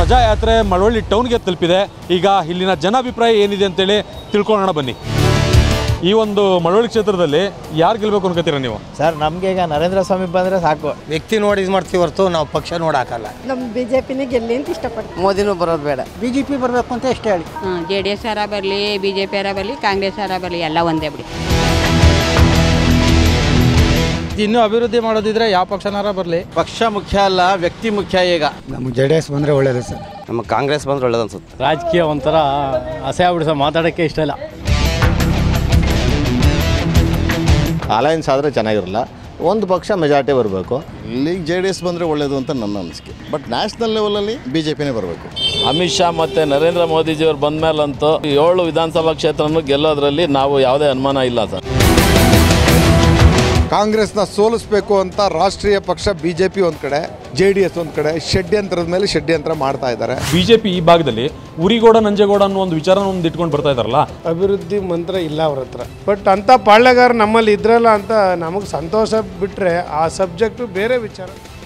ಪ್ರಜಾಯಾತ್ರೆ ಮಳವಳ್ಳಿ ಟೌನ್ಗೆ ತಲುಪಿದೆ ಈಗ ಇಲ್ಲಿನ ಜನಾಭಿಪ್ರಾಯ ಏನಿದೆ ಅಂತೇಳಿ ತಿಳ್ಕೊಳ್ಳೋಣ ಬನ್ನಿ ಈ ಒಂದು ಮಳವಳ್ಳಿ ಕ್ಷೇತ್ರದಲ್ಲಿ ಯಾರು ಗೆಲ್ಬೇಕು ಅನ್ಕೋತೀರಾ ನೀವು ಸರ್ ನಮಗೆ ಈಗ ನರೇಂದ್ರ ಸ್ವಾಮಿ ಬಂದರೆ ಸಾಕು ವ್ಯಕ್ತಿ ನೋಡಿ ಇದು ಮಾಡ್ತೀವಿ ಹೊರತು ನಾವು ಪಕ್ಷ ನೋಡಾಕಲ್ಲ ನಮ್ಮ ಬಿ ಜೆ ಪಿನೇ ಗೆಲ್ಲಿ ಅಂತ ಇಷ್ಟಪಡ್ತೀನಿ ಮೋದಿನೂ ಬರೋದು ಬೇಡ ಬಿ ಜೆ ಪಿ ಬರಬೇಕು ಅಂತ ಎಷ್ಟು ಹೇಳಿ ಜೆ ಡಿ ಎಸ್ ಅವರ ಬರಲಿ ಬಿ ಜೆ ಪಿ ಅವರ ಬರಲಿ ಕಾಂಗ್ರೆಸ್ ಅವರ ಬರಲಿ ಎಲ್ಲ ಒಂದೇ ಬಿಡಿ ಇನ್ನೂ ಅಭಿವೃದ್ಧಿ ಮಾಡೋದಿದ್ರೆ ಯಾವ ಪಕ್ಷನಾರ ಬರಲಿ ಪಕ್ಷ ಮುಖ್ಯ ಅಲ್ಲ ವ್ಯಕ್ತಿ ಮುಖ್ಯ ಈಗ ನಮಗೆ ಜೆ ಡಿ ಎಸ್ ಬಂದರೆ ಒಳ್ಳೇದು ಸರ್ ನಮಗೆ ಕಾಂಗ್ರೆಸ್ ಬಂದ್ರೆ ಒಳ್ಳೇದು ಅನ್ಸುತ್ತೆ ರಾಜಕೀಯ ಒಂಥರ ಅಸಹ್ಯ ಬಿಡಿಸೋ ಮಾತಾಡೋಕ್ಕೆ ಇಷ್ಟ ಇಲ್ಲ ಅಲಯನ್ಸ್ ಆದರೆ ಚೆನ್ನಾಗಿರಲ್ಲ ಒಂದು ಪಕ್ಷ ಮೆಜಾರಿಟಿ ಬರಬೇಕು ಇಲ್ಲಿ ಜೆ ಡಿ ಎಸ್ ಬಂದರೆ ಒಳ್ಳೆಯದು ಅಂತ ನನ್ನ ಅನಿಸಿಕೆ ಬಟ್ ನ್ಯಾಷನಲ್ ಲೆವೆಲಲ್ಲಿ ಬಿ ಜೆ ಪಿನೇ ಬರಬೇಕು ಅಮಿತ್ ಶಾ ಮತ್ತು ನರೇಂದ್ರ ಮೋದಿಜಿಯವರು ಬಂದ ಮೇಲಂತೂ ಏಳು ವಿಧಾನಸಭಾ ಕ್ಷೇತ್ರನೂ ಗೆಲ್ಲೋದ್ರಲ್ಲಿ ನಾವು ಯಾವುದೇ ಅನುಮಾನ ಇಲ್ಲ ಸರ್ ಕಾಂಗ್ರೆಸ್ನ ಸೋಲಿಸಬೇಕು ಅಂತ ರಾಷ್ಟ್ರೀಯ ಪಕ್ಷ ಬಿ ಜೆ ಪಿ ಒಂದು ಕಡೆ ಜೆ ಡಿ ಎಸ್ ಒಂದು ಕಡೆ ಷಡ್ಯಂತ್ರದ ಮೇಲೆ ಷಡ್ಯಂತ್ರ ಮಾಡ್ತಾ ಇದ್ದಾರೆ ಬಿಜೆಪಿ ಈ ಭಾಗದಲ್ಲಿ ಉರಿಗೌಡ ನಂಜೇಗೌಡ ಅನ್ನೋ ಒಂದು ವಿಚಾರನ ಒಂದು ಇಟ್ಕೊಂಡು ಬರ್ತಾ ಇದಾರಲ್ಲ ಅಭಿವೃದ್ಧಿ ಮಂತ್ರ ಇಲ್ಲ ಅವ್ರ ಹತ್ರ ಬಟ್ ಅಂಥ ಪಾಳ್ಯಗಾರ ನಮ್ಮಲ್ಲಿ ಇದ್ರಲ್ಲ ಅಂತ ನಮಗೆ ಸಂತೋಷ ಬಿಟ್ಟರೆ ಆ ಸಬ್ಜೆಕ್ಟು ಬೇರೆ ವಿಚಾರ